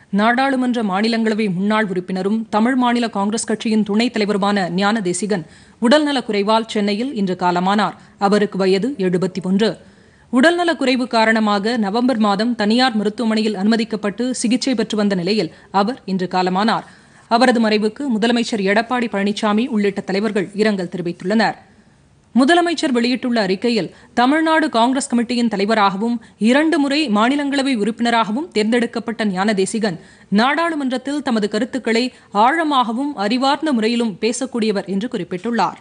நாடாளுமன்ற மாநிலங்களவை முன்னாள் உறுப்பினரும் தமிழ் மாநில காங்கிரஸ் கட்சியின் துணைத் தலைவருமான ஞான தேசிகன் உடல்நலக் குறைவால் சென்னையில் இன்று காலமானார் அவருக்கு வயது எழுபத்தி ஒன்று உடல்நலக் குறைவு காரணமாக நவம்பர் மாதம் தனியார் மருத்துவமனையில் அனுமதிக்கப்பட்டு சிகிச்சை பெற்று வந்த நிலையில் அவர் இன்று காலமானார் அவரது மறைவுக்கு முதலமைச்சர் எடப்பாடி பழனிசாமி உள்ளிட்ட தலைவர்கள் இரங்கல் தெரிவித்துள்ளனர் முதலமைச்சர் வெளியிட்டுள்ள அறிக்கையில் தமிழ்நாடு காங்கிரஸ் கமிட்டியின் தலைவராகவும் இரண்டு முறை மாநிலங்களவை உறுப்பினராகவும் தேர்ந்தெடுக்கப்பட்ட ஞான தேசிகன் நாடாளுமன்றத்தில் தமது கருத்துக்களை ஆழமாகவும் அறிவார்ந்த முறையிலும் பேசக்கூடியவர் என்று குறிப்பிட்டுள்ளார்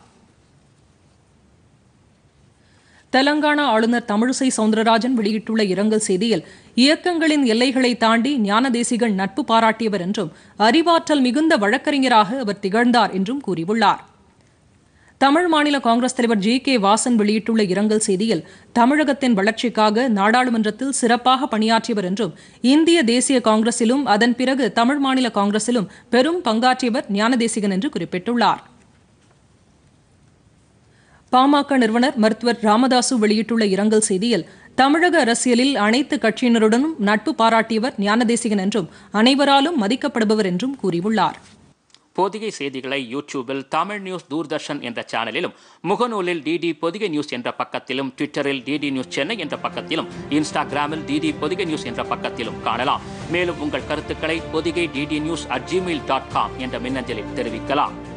தெலங்கானா ஆளுநர் தமிழிசை சவுந்தரராஜன் வெளியிட்டுள்ள இரங்கல் செய்தியில் இயக்கங்களின் எல்லைகளை தாண்டி ஞான தேசிகன் நட்பு பாராட்டியவர் என்றும் அறிவாற்றல் மிகுந்த வழக்கறிஞராக அவர் திகழ்ந்தார் என்றும் கூறியுள்ளார் தமிழ் மாநில காங்கிரஸ் தலைவர் ஜி கே வாசன் வெளியிட்டுள்ள இரங்கல் செய்தியில் தமிழகத்தின் வளர்ச்சிக்காக நாடாளுமன்றத்தில் சிறப்பாக பணியாற்றியவர் என்றும் இந்திய தேசிய காங்கிரசிலும் அதன் பிறகு தமிழ் மாநில காங்கிரசிலும் பெரும் பங்காற்றியவர் ஞானதேசிகன் என்று குறிப்பிட்டுள்ளார் பாமக நிறுவனர் மருத்துவர் ராமதாசு வெளியிட்டுள்ள இரங்கல் செய்தியில் தமிழக அரசியலில் அனைத்து கட்சியினருடனும் நட்பு பாராட்டியவர் ஞானதேசிகன் என்றும் அனைவராலும் மதிக்கப்படுபவர் என்றும் கூறியுள்ளார் பொதிகை செய்திகளை யூடியூபில் தமிழ் நியூஸ் தூர்தர்ஷன் என்ற சேனலிலும் முகநூலில் டிடி பொதிகை நியூஸ் என்ற பக்கத்திலும் ட்விட்டரில் டிடி நியூஸ் சென்னை என்ற பக்கத்திலும் இன்ஸ்டாகிராமில் டிடி பொதிகை நியூஸ் என்ற பக்கத்திலும் காணலாம் மேலும் உங்கள் கருத்துக்களை Podhigai DD news at Gmail dot com என்ற மின்னஞ்சலில் தெரிவிக்கலாம்